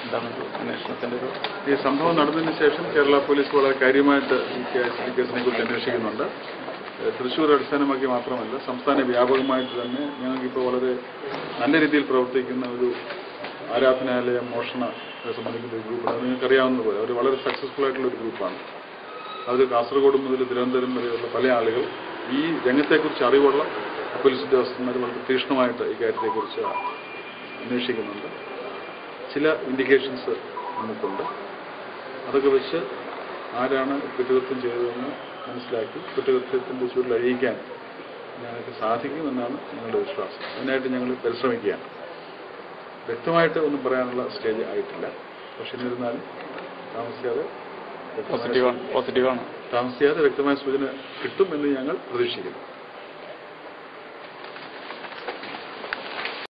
എന്താണ് ഒരു അന്വേഷണത്തിന്റെ ഒരു ഈ സംഭവം നടന്നതിന് ശേഷം കേരള പോലീസ് വളരെ കാര്യമായിട്ട് ഈ കേസ് ഈ കേസിനെ കുറിച്ച് അന്വേഷിക്കുന്നുണ്ട് ഏഹ് തൃശ്ശൂർ അടിസ്ഥാനമാക്കി മാത്രമല്ല സംസ്ഥാന വ്യാപകമായിട്ട് തന്നെ ഞങ്ങൾക്കിപ്പോൾ വളരെ നല്ല രീതിയിൽ പ്രവർത്തിക്കുന്ന ഒരു ആരാധനാലയ മോഷണ സംബന്ധിക്കുന്ന ഒരു ഗ്രൂപ്പാണ് അത് നിങ്ങൾക്കറിയാവുന്നതുപോലെ അവർ വളരെ സക്സസ്ഫുൾ ആയിട്ടുള്ള ഒരു ഗ്രൂപ്പാണ് അവർ കാസർഗോഡ് മുതൽ തിരുവനന്തപുരം വരെയുള്ള പല ആളുകൾ ഈ രംഗത്തെക്കുറിച്ച് അറിവുള്ള പോലീസ് ഉദ്യോഗസ്ഥന്മാർ വളരെ തീക്ഷ്ണമായിട്ട് ഈ കാര്യത്തെക്കുറിച്ച് അന്വേഷിക്കുന്നുണ്ട് ചില ഇൻഡിക്കേഷൻസ് നമുക്കുണ്ട് അതൊക്കെ വെച്ച് ആരാണ് കുറ്റകൃത്യം ചെയ്തതെന്ന് മനസ്സിലാക്കി കുറ്റകൃത്യത്തിൻ്റെ ചുരുൾ അഴിയിക്കാൻ ഞങ്ങൾക്ക് സാധിക്കുമെന്നാണ് ഞങ്ങളുടെ വിശ്വാസം അതിനായിട്ട് ഞങ്ങൾ പരിശ്രമിക്കുകയാണ് വ്യക്തമായിട്ട് ഒന്നും പറയാനുള്ള സ്റ്റേജ് ആയിട്ടില്ല പക്ഷെ എന്നിരുന്നാലും താമസിയാതെ വ്യക്തമായ- പോസിറ്റീവാണ് പോസിറ്റീവാണ് താമസിയാതെ വ്യക്തമായ സൂചന കിട്ടും എന്ന് ഞങ്ങൾ പ്രതീക്ഷിക്കുന്നു